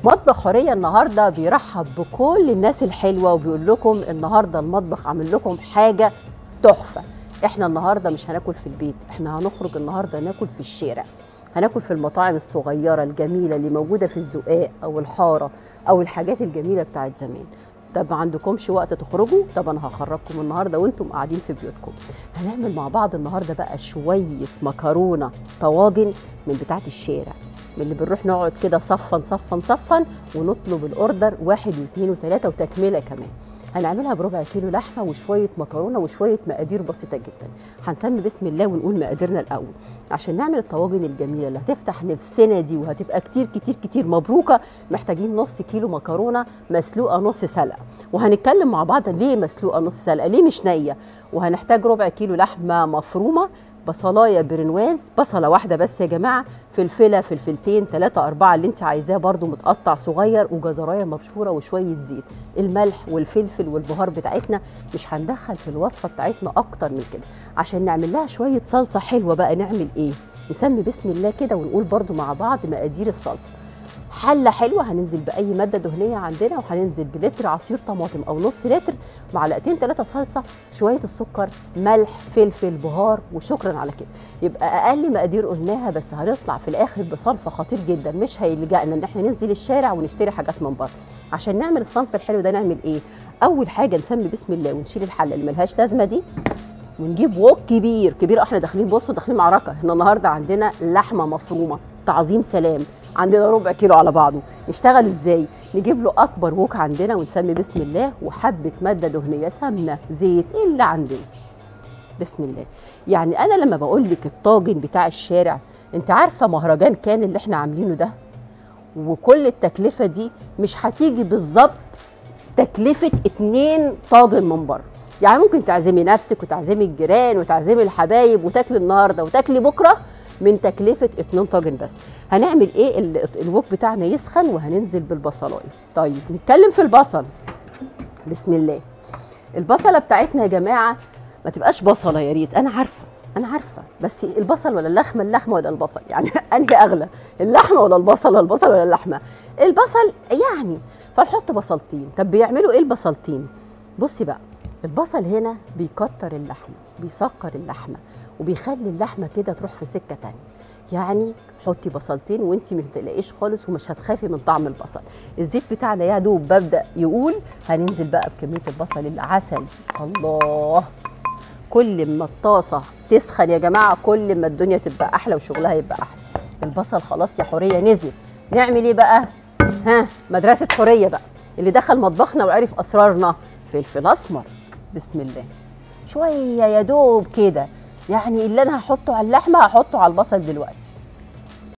مطبخ حوريه النهارده بيرحب بكل الناس الحلوه وبيقول لكم النهارده المطبخ عامل لكم حاجه تحفه احنا النهارده مش هناكل في البيت احنا هنخرج النهارده ناكل في الشارع هناكل في المطاعم الصغيره الجميله اللي موجوده في الزقاق او الحاره او الحاجات الجميله بتاعت زمان طب ما عندكمش وقت تخرجوا طب انا هخرجكم النهارده وانتم قاعدين في بيوتكم هنعمل مع بعض النهارده بقى شويه مكرونه طواجن من بتاعه الشارع من اللي بنروح نقعد كده صفا صفا صفا ونطلب الاوردر واحد واثنين وثلاثه وتكمله كمان هنعملها بربع كيلو لحمه وشويه مكرونه وشويه مقادير بسيطه جدا هنسمي بسم الله ونقول مقاديرنا الاول عشان نعمل الطواجن الجميله اللي هتفتح نفسنا دي وهتبقى كتير كتير كتير مبروكه محتاجين نص كيلو مكرونه مسلوقه نص سلقه وهنتكلم مع بعض ليه مسلوقه نص سلقه ليه مش نيه وهنحتاج ربع كيلو لحمه مفرومه بصلايه برنواز بصله واحده بس يا جماعه فلفله فلفلتين ثلاثة أربعة اللي انت عايزاه برضو متقطع صغير وجزرايه مبشوره وشويه زيت الملح والفلفل والبهار بتاعتنا مش هندخل في الوصفه بتاعتنا اكتر من كده عشان نعمل لها شويه صلصه حلوه بقى نعمل ايه نسمي بسم الله كده ونقول برضو مع بعض مقادير الصلصه حله حلوه هننزل باي ماده دهنيه عندنا وهننزل بلتر عصير طماطم او نص لتر معلقتين ثلاثه صلصه شويه السكر ملح فلفل بهار وشكرا على كده يبقى اقل مقادير قلناها بس هنطلع في الاخر بصنف خطير جدا مش هيلجأنا ان احنا ننزل الشارع ونشتري حاجات من بره عشان نعمل الصنف الحلو ده نعمل ايه اول حاجه نسمي بسم الله ونشيل الحله اللي ملهاش لازمه دي ونجيب وok كبير كبير احنا داخلين بصوا داخلين معركه احنا النهارده عندنا لحمه مفرومه تعظيم سلام عندنا ربع كيلو على بعضه نشتغل ازاي نجيب له اكبر ووك عندنا ونسمي بسم الله وحبه ماده دهنيه سمنه زيت إيه اللي عندنا بسم الله يعني انا لما بقول لك الطاجن بتاع الشارع انت عارفه مهرجان كان اللي احنا عاملينه ده وكل التكلفه دي مش هتيجي بالظبط تكلفه اتنين طاجن من بره يعني ممكن تعزمي نفسك وتعزمي الجيران وتعزمي الحبايب وتاكلي النهارده وتاكلي بكره من تكلفه اتنين طاجن بس هنعمل ايه ال- الوك بتاعنا يسخن وهننزل بالبصلايه طيب نتكلم في البصل بسم الله البصله بتاعتنا يا جماعه ما تبقاش بصله يا ريت انا عارفه انا عارفه بس البصل ولا اللحمه اللحمه ولا البصل يعني انهي اغلى اللحمه ولا البصل ولا البصل ولا اللحمه البصل يعني فنحط بصلتين طب بيعملوا ايه البصلتين بصي بقى البصل هنا بيكتر اللحمه بيسكر اللحمه وبيخلي اللحمه كده تروح في سكه تانية يعني حطي بصلتين وانت ما تقلقيش خالص ومش هتخافي من طعم البصل الزيت بتاعنا يا دوب ببدا يقول هننزل بقى بكميه البصل العسل الله كل ما الطاسه تسخن يا جماعه كل ما الدنيا تبقى احلى وشغلها يبقى احلى البصل خلاص يا حوريه نزل نعمل ايه بقى ها مدرسه حوريه بقى اللي دخل مطبخنا وعرف اسرارنا فلفل اسمر بسم الله شويه يا دوب كده يعني اللي انا هحطه على اللحمه هحطه على البصل دلوقتي